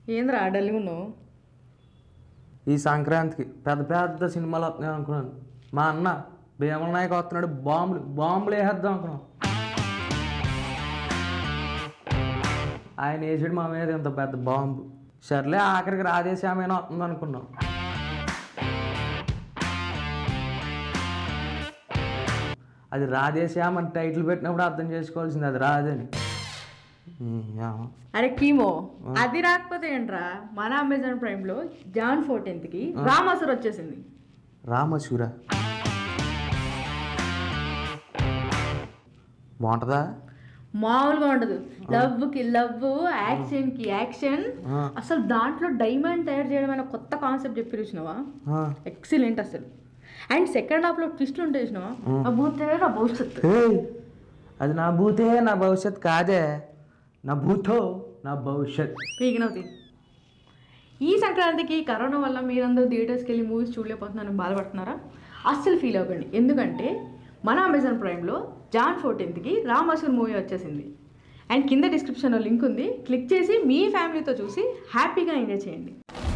ఏంద్రా డల్గును ఈ సంక్రాంతికి పెద్ద పెద్ద సినిమాలు వస్తున్నాయి అనుకున్నాను మా అన్న భీమల నాయక్ వస్తున్నాడు బాంబులు బాంబులు వేసేద్దాం అనుకున్నాం ఆయన వేసాడు మా మీద ఇంత పెద్ద బాంబు సర్లే ఆఖరికి రాధేశ్యామైనా వస్తుంది అనుకున్నాం అది రాధేశ్యామ్ అని టైటిల్ పెట్టినప్పుడు అర్థం చేసుకోవాల్సింది అది రాదని ఈ యామ. అరే కీమో అది రాకపోతే ఏంట్రా మన అమెజాన్ ప్రైమ్ లో జాన్ ఫోర్టీన్త్ కి రామాసుర్ వచ్చేసింది రామశూర బాగుంటుందా మామూలుగా ఉండదు లవ్ కి లవ్ యాక్షన్ కి యాక్షన్ ఆ. అసలు దాంట్లో డైమండ్ తయారు చేయడం అనే కొత్త కాన్సెప్ట్ చెప్పి చూసినావా ఆ. ఎక్సలెంట్ అసలు అండ్ సెకండ్ హాఫ్ లో ట్విస్ట్లు ఉంటాయి చూసినావా నా భూతే నా భవిష్యత్తు ఏయ్, అది నా భూతే నా భవిష్యత్ కాదే నా భూతో నా భవిష్యత్ పీకినవుతి ఈ సంక్రాంతికి కరోనా వల్ల మీరందరూ థియేటర్స్కి వెళ్ళి మూవీస్ చూడలేకపోతున్నారని బాధపడుతున్నారా అస్సలు ఫీల్ అవ్వకండి ఎందుకంటే మన అమెజాన్ ప్రైమ్లో జాన్ ఫోర్టీన్త్కి రామాసుర్ మూవీ వచ్చేసింది అండ్ కింద డిస్క్రిప్షన్లో లింక్ ఉంది క్లిక్ చేసి మీ ఫ్యామిలీతో చూసి హ్యాపీగా ఎంజాయ్ చేయండి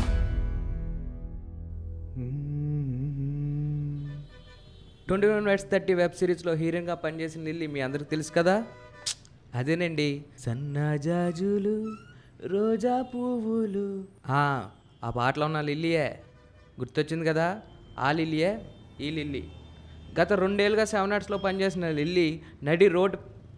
twenty one whites thirty web సిరీస్లో హీరోయిన్గా పనిచేసిన లిల్లీ మీ అందరికి తెలుసు కదా అదేనండి సన్నజాజులు రోజా పువ్వులు ఆ ఆ పాటలో ఉన్న లిల్లీయే గుర్తొచ్చింది కదా ఆ లిల్లీయే ఈ లిల్లీ గత రెండేళ్ళుగా సెవెన్ ఆర్ట్స్లో పనిచేసిన లిల్లీ నడి రోడ్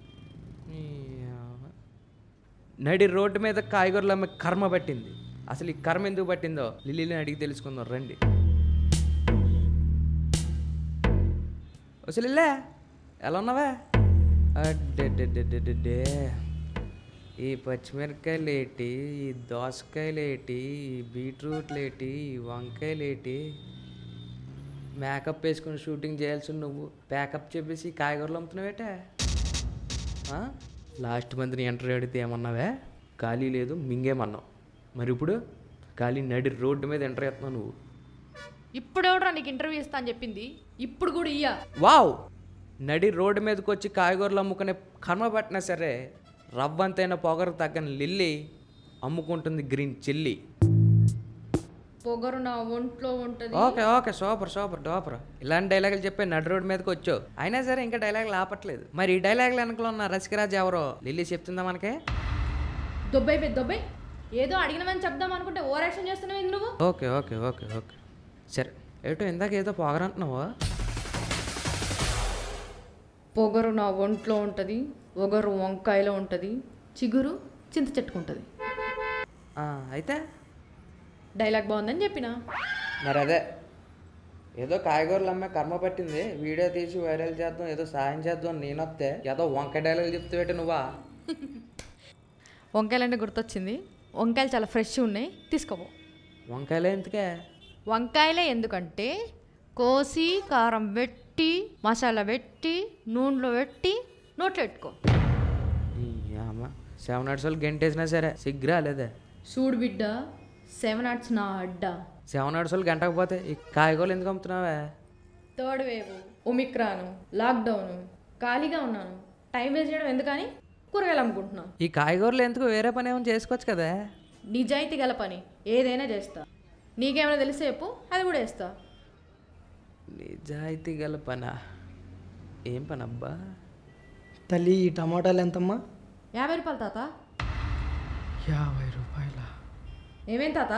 నడి రోడ్డు మీద కాయగూరలు అమ్మే కర్మ పట్టింది అసలు ఈ కర్మ ఎందుకు పట్టిందో లిల్లీని అడిగి తెలుసుకుందాం రండి అసలు ఇల్లే ఎలా ఉన్నావా అడ్డెడ్డెడ్డెడ్డెడ్డే ఈ పచ్చిమిరపకాయలు ఏంటి ఈ దోసకాయలు ఏంటి ఈ బీట్రూట్లు ఏంటి ఈ వంకాయలు ఏంటి మేకప్ వేసుకుని షూటింగ్ చేయాల్సి నువ్వు ప్యాకప్ చెప్పేసి కాయగూరలు అమ్ముతున్నావేటే ఆ? లాస్ట్ మంత్ నీ ఇంటర్వ్యూ అడిగితే ఏమన్నావే ఖాళీ లేదు మింగేమన్నావు మరి ఇప్పుడు ఖాళీ నడి రోడ్డు మీద ఎంటర్ అవుతున్నావు నువ్వు ఇప్పుడు ఎవడరా నీకు ఇంటర్వ్యూ ఇస్తా అని చెప్పింది ఇప్పుడు కూడా ఇయ్యా వావ్ నడి రోడ్డు మీదకి వచ్చి కాయగూరలు అమ్ముకునే కర్మ పట్టినా సరే రవ్వంతైన పొగరు తగ్గని లిల్లీ అమ్ముకుంటుంది గ్రీన్ చిల్లీ పొగరు నా ఒంట్లో ఉంటుంది okay okay super super duper ఇలాంటి డైలాగులు చెప్పే నడి రోడ్డు మీదకి వచ్చావు అయినా సరే ఇంకా డైలాగులు ఆపట్లేదు మరి ఈ డైలాగులు వెనకలో ఉన్న రసికరాజ్ ఎవరో లిల్లీ చెప్తుందా మనకే దొబ్బై పెద్ద దొబ్బై ఏదో అడిగినవని చెప్దాం అనుకుంటే ఓవర్ యాక్షన్ చేస్తున్నావు ఎందుకు నువ్వు ఓకే ఓకే ఓకే ఓకే సరే ఏటో ఇందాక ఏదో పొగరంటున్నావా పొగరు నా ఒంట్లో ఉంటుంది ఒగరు వంకాయలో ఉంటుంది చిగురు చింత చెట్టుకుంటుంది ఆ, అయితే డైలాగ్ బాగుందని చెప్పిన మరి అదే ఏదో కాయగూరలు అమ్మే కర్మ పట్టింది వీడియో తీసి వైరల్ చేద్దాం ఏదో సాయం చేద్దాం నేను వస్తే ఏదో వంకాయ డైలాగ్ చెప్తే నువ్వా వంకాయలంటే గుర్తొచ్చింది వంకాయలు చాలా ఫ్రెష్ ఉన్నాయి తీసుకోపో వంకాయలే ఎందుకే వంకాయలే ఎందుకంటే కోసి కారం పెట్టి మసాలా పెట్టి నూనెలో పెట్టి నోట్లో పెట్టుకో ఈ అమ్మ సెవెన్ అవర్స్ వాళ్ళు గంటేసినా సరే సిగ్గురా లేదా చూడు బిడ్డ సెవెన్ ఆర్ట్స్ నా అడ్డా సెవెన్ అవర్స్ వాళ్ళు గంటకపోతే ఈ కాయగూరలు ఎందుకు అమ్ముతున్నావే థర్డ్ వేవ్ ఒమిక్రాను లాక్డౌన్ ఖాళీగా ఉన్నాను టైం వేస్ట్ చేయడం ఎందుకని కూరగాయలు అమ్ముకుంటున్నాను ఈ కాయగూరలు ఎందుకు వేరే పని ఏమైనా చేసుకోవచ్చు కదా నిజాయితీ గల పని ఏదైనా చేస్తా నీకేమైనా తెలిస్తే చెప్పు అది కూడా వేస్తా నిజాయితీ గల పనా ఏం పని అబ్బా తల్లి ఈ టమాటాలు ఎంతమ్మా యాభై రూపాయలు తాత యాభై రూపాయల ఏమేం తాత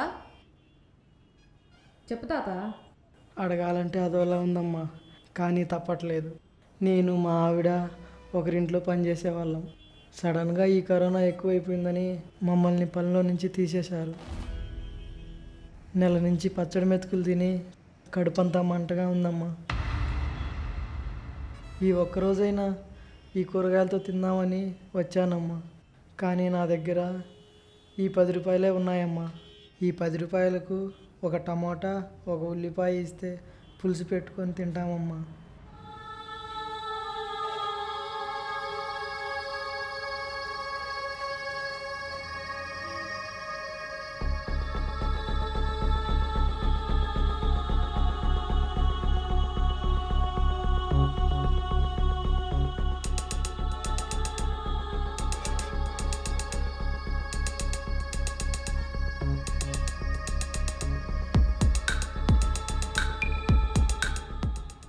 చెప్పు తాత అడగాలంటే అదోలా ఉందమ్మా కానీ తప్పట్లేదు నేను మా ఆవిడ ఒకరింట్లో పనిచేసేవాళ్ళం సడన్గా ఈ కరోనా ఎక్కువైపోయిందని మమ్మల్ని పనిలో నుంచి తీసేశారు నెల నుంచి పచ్చడి మెతుకులు తిని కడుపంతా మంటగా ఉందమ్మా ఈ ఒక్కరోజైనా ఈ కూరగాయలతో తిందామని వచ్చానమ్మా కానీ నా దగ్గర ఈ పది రూపాయలే ఉన్నాయమ్మా ఈ పది రూపాయలకు ఒక టమాటా ఒక ఉల్లిపాయ ఇస్తే పులుసు పెట్టుకొని తింటామమ్మా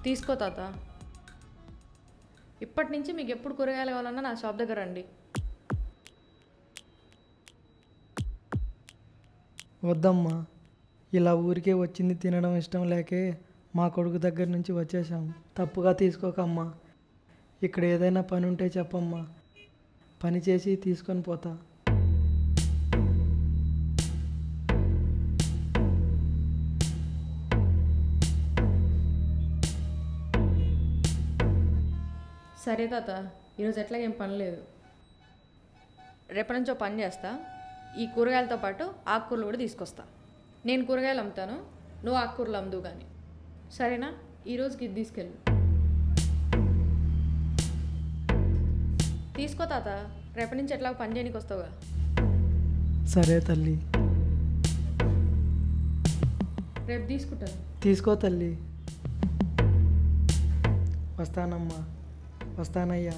తీసుకో తాత ఇప్పటి నుంచి మీకు ఎప్పుడు కూరగాయలు కావాలన్నా నా షాప్ దగ్గర రండి వద్దమ్మా ఇలా ఊరికే వచ్చింది తినడం ఇష్టం లేకే మా కొడుకు దగ్గర నుంచి వచ్చేసాం తప్పుగా తీసుకోకమ్మా ఇక్కడ ఏదైనా పని ఉంటే చెప్పమ్మా పని చేసి తీసుకొని పోతా సరే తాత ఈరోజు ఎట్లాగేం ఏం పని లేదు రేపటి నుంచో పని చేస్తా ఈ కూరగాయలతో పాటు ఆకుకూరలు కూడా తీసుకొస్తా నేను కూరగాయలు అమ్ముతాను నువ్వు ఆకుకూరలు అమ్ముదు కానీ సరేనా ఈరోజుకి ఇది తీసుకెళ్ళు తీసుకో తాత రేపటి నుంచి ఎట్లా పని చేయడానికి వస్తావుగా సరే తల్లి రేపు తీసుకుంటాను తీసుకో తల్లి వస్తానమ్మా వస్తానయ్యా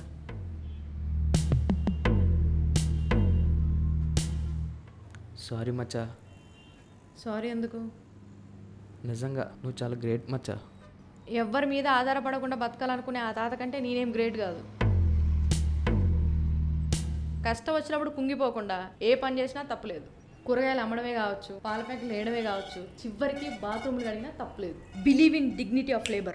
సారీ మచ్చా సారీ ఎందుకు నిజంగా నువ్వు చాలా గ్రేట్ మచ్చా ఎవ్వరి మీద ఆధారపడకుండా బతకాలనుకునే ఆ తాత కంటే నేనేం గ్రేట్ కాదు కష్టం వచ్చినప్పుడు కుంగిపోకుండా ఏ పని చేసినా తప్పులేదు కూరగాయలు అమ్మడమే కావచ్చు పాల ప్యాకెట్లు వేయడమే కావచ్చు చివరికి బాత్రూమ్లు కడిగినా తప్పులేదు believe in dignity of labour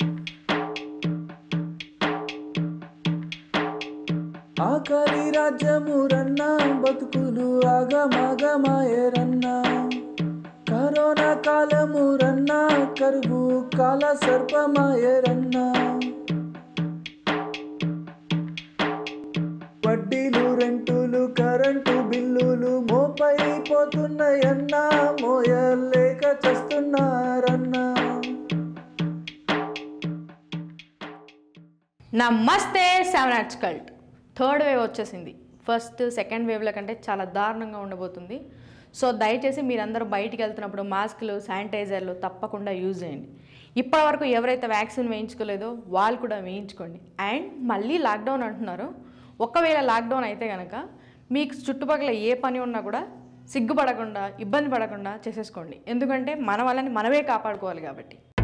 ఆకలి రాజ్యము రన్నా బతుకులు ఆగమాగమాయరన్నా కరోనా కాలము రన్నా కరువు కాల సర్పమాయరన్నా వడ్డీలు రెంటులు కరెంటు బిల్లులు మోపైపోతున్నాయన్నా మోయలేక చస్తున్నారన్నా నమస్తే seven arts cult third wave వచ్చేసింది ఫస్ట్ సెకండ్ వేవ్ల కంటే చాలా దారుణంగా ఉండబోతుంది సో దయచేసి మీరందరూ బయటికి వెళ్తున్నప్పుడు మాస్కులు శానిటైజర్లు తప్పకుండా యూజ్ చేయండి ఇప్పటివరకు ఎవరైతే వ్యాక్సిన్ వేయించుకోలేదో వాళ్ళు కూడా వేయించుకోండి అండ్ మళ్ళీ లాక్డౌన్ అంటున్నారు ఒకవేళ లాక్డౌన్ అయితే కనుక మీకు చుట్టుపక్కల ఏ పని ఉన్నా కూడా సిగ్గుపడకుండా ఇబ్బంది పడకుండా చేసేసుకోండి ఎందుకంటే మన వాళ్ళని మనమే కాపాడుకోవాలి కాబట్టి